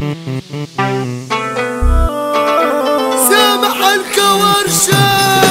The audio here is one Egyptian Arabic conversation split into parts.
سامح الكورشة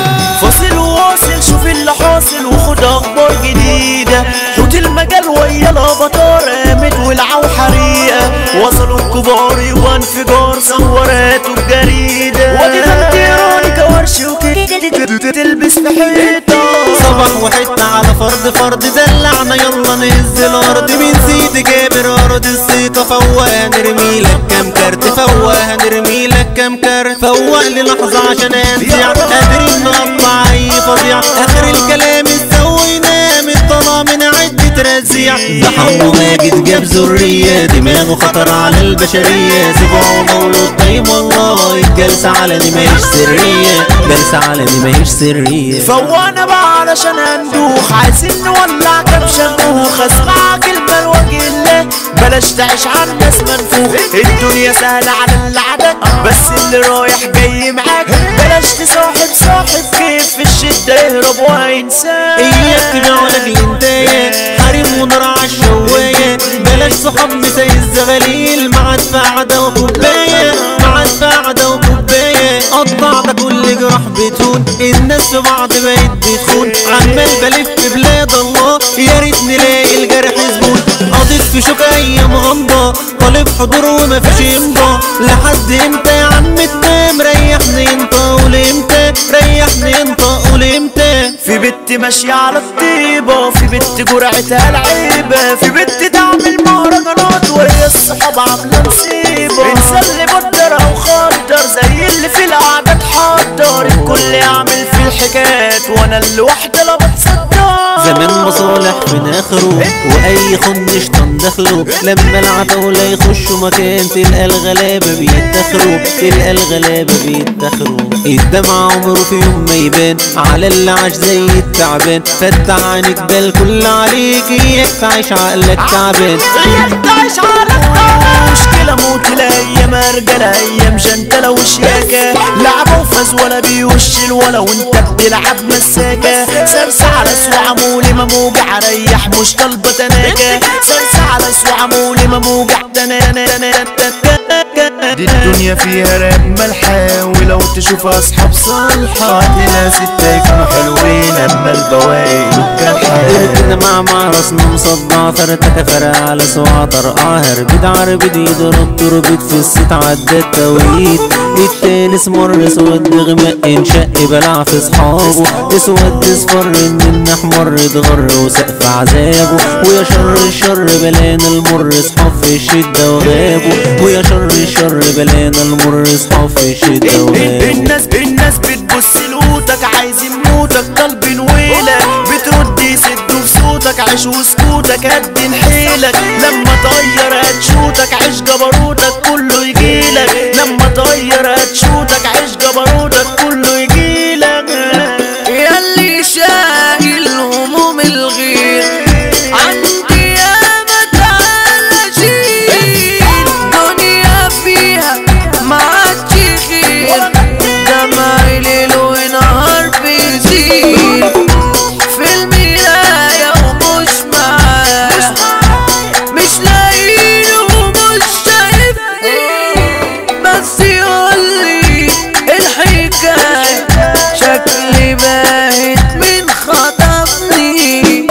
فاصل وواصل شوف اللي حاصل وخد اخبار جديدة حوت المجال ويا الافاتار قامت ولعوا حريقة وصلوا الكبار يبقى انفجار صوراتوا بجريدة وادي تنطيراني كورش وكده تلبس في حيطة صباح وحتة على فرد فرد دلعنا يلا نهز الارض مين سيدي جابر ارض الثقة فوقها نرمي لك كام كارت فوقها نرمي لك كام كارت فوق لي لحظة عشان انزع قادرين نقطع اي فظيع اخر الكلام السوي نام الطلا من عدة رزيع ده حمو ماجد جاب ذرية دماغه خطر على البشرية سيبوه مولود طيب والله الجلسة علني ماهيش سرية جلسة علني ماهيش سرية فوانا بقى علشان هندوخ عايزين نولع كام شموخ اسمع كلمة لوجه الله بلاش تعيش على الناس منفوخ الدنيا سهلة على اللي عدك بس اللي رايح جاي معاك بلاش تصاحب صاحب كيف في الشدة يهرب وهينساك اياك تبيع لك الانتايه حريم ونار عالشوايه بلاش صحاب مساي الزغاليل مع قعدة وكوبايه مع قعدة وكوبايه قطع ده كل جراح بتهون الناس في بعض بقت بتخون عمال بلف بلاد الله يا ريت نلاقي الجرح زبون قضيت في شوك ايام غمضة طالب حضور ومفيش امضى لحد امتى يا عم تنام ريحني انت قول امتى ريحني انت قول امتى في بنت ماشية على الطيبة في بنت جرعتها العيبة في بنت تعمل مهرجانات وهي الصحاب عاملة مصيبة بنسلي بدر أو خدر زي اللي في القعدة اتحضر الكل يعمل في الحكايات وأنا الوحدة لا بتصدر زمان مصالح في اخره واي خن شطان دخله لما العتاولة يخشوا مكان تلقى الغلابة بيتدخروا تلقى الغلابة بيتدخروا الدمع عمره في يوم ما يبان على اللي عاش زي التعبان فتح عينك ده الكل عليك اياك تعيش عقلك تعبان تعيش على مشكلة موت الأيام رجالة أيام جنتلة وشياكة لعبة وفاز ولا بيوش الولا وانت بتلعب مساكة سرسة على سوى عمولي ما موجع ريح مش طالبة تناكة سرسة على سوى عمولي ما موجع دي الدنيا فيها راب ملحة ولو تشوف أصحاب صالحة ناس يكونوا حلوين أما البواقي كان دربنا مع مع راسنا مصدع ثرتك فرق على سوع طرقع هربد عربد يضرب تربد في الست عدى التوقيت التاني اسمر اسود غمق انشق بلع في صحابه اسود اصفر من احمر اتغر وسقف عذابه ويا شر الشر بلانا المر اصحاب في الشدة وغابه ويا شر الشر بلانا المر اصحاب في الشدة وغابه الناس الناس بتبص لقوتك عايزين موتك طالبين ويلك بترد يسدوا في صوتك عيش وسكوتك قد حيلك لما طير هتشوتك عيش جبروتك كله يجيلك لما طير هتشوتك عيش جبروتك كله يجيلك ياللي شايل هموم الغير عندي ياما تعالى شيل دنيا فيها ما عادش خير دمعي ليل ونهار بيزيد في المراية ومش معايا مش لاقيني ومش شايفني بس يقولي الحكاية شكلي باهت من خطفني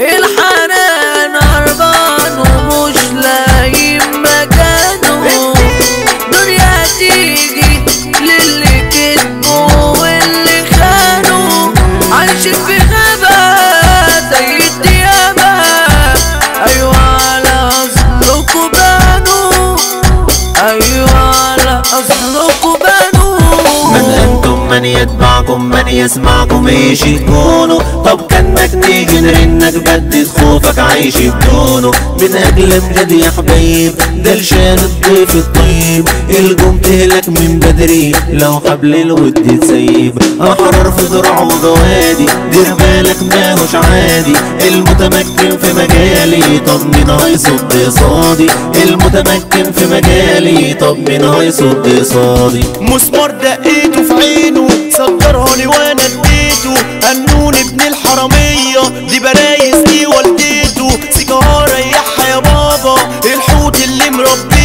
الحنان هربان ومش لاقي مكانه دنيا تيجي للي كتبوا واللي خانوا عايشين في غابة زي الديابة أيوة على أصلكوا بانوا أيوة على أصلكوا بانوا من انتم من يتبعكم من يسمعكم ايش تكونوا طب كانك نيجي نرنك بدد خوفك عايش بدونه من اجل بجد يا حبايب ده لشان الضيف الطيب الجم تهلك من بدري لو حبل الود تسيب احرر في ذرع وجوادي دير بالك ماهوش عادي المتمكن في مجالي طب مين هيصد قصادي المتمكن في مجالي طب مين هيصد قصادي مسمار دقيته في عينه صدرهاني وانا اديته هنون ابن الحرامية دي برايز دي والدته سيجارة ريحها يا بابا الحوت اللي مربيه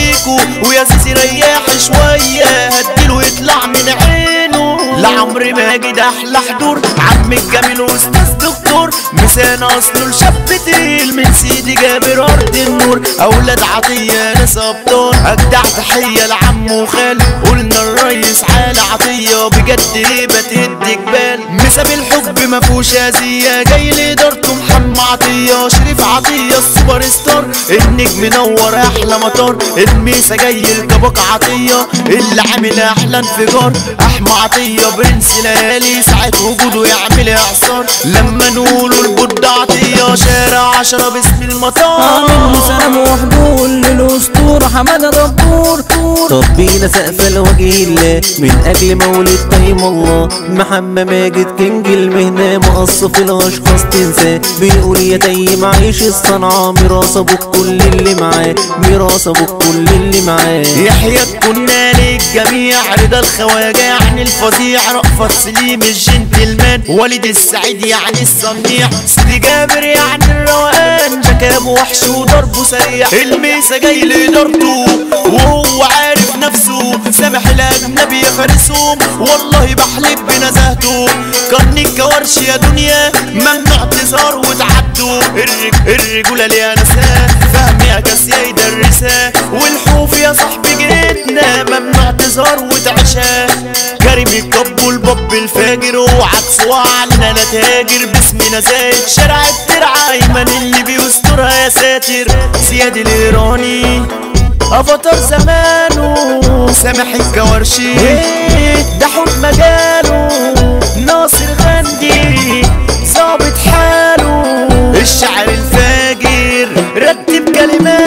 فيكو ويا زيزي رياح شوية هديله يطلع من عينه لعمري ماجد احلى حضور عم الجميل واستاذ دكتور مسان اصله الشاب تقيل من سيدي جابر ارض النور اولاد عطيه ناس ابطال اجدع تحيه لعم وخال قلنا الريس عالي عطيه بجد هيبه تهد جبال مسا بالحب ما فيهوش اذيه جاي لادارته محمد عطيه شريف عطيه السوبر ستار النجم نور احلى مطار الميسا جاي الكباك عطيه اللي عامل احلى انفجار احمى عطيه برنس ليالي ساعة وجوده يعمل اعصار لما نقوله البود عطيه شارع عشرة باسم المطار عامل سلام وحضور للأسطورة حمادة دبور طب بينا سقف الوجه الله من اجل مولد طيب الله محمد ماجد كينج المهنة مقص في الاشخاص تنساه بيقول يا تيم عيش الصنعة ميراث ابوك كل اللي معاه ميراث ابوك كل اللي معاه يحيى كنا للجميع رضا الخواجة يعني الفظيع رأفت سليم الجنتلمان والد السعيد يعني الصنيع سيدي جابر يعني الروقان جكاب وحش وضربه سريع الميسا جاي لإدارته وهو عارف نفسه سامح الأجنبي يا فارسهم والله بحلف بنزاهته قرني الكورش يا دنيا ممنوع اعتذار وتعدوا الرج... الرجولة ليها نساه فهم يا كاس يا يدرسها والحوف يا صاحبي جيتنا ممنوع اعتذار وتعشاه كريم الكب والبب الفاجر وعكس وعلنا لا تاجر باسمنا زايد شارع الترعة ايمن اللي بيسترها يا ساتر زياد الايراني افاتار زمانه سامح الجوارشي ده حوت مجاله ناصر غندي ظابط حاله الشعر الفاجر رتب كلمات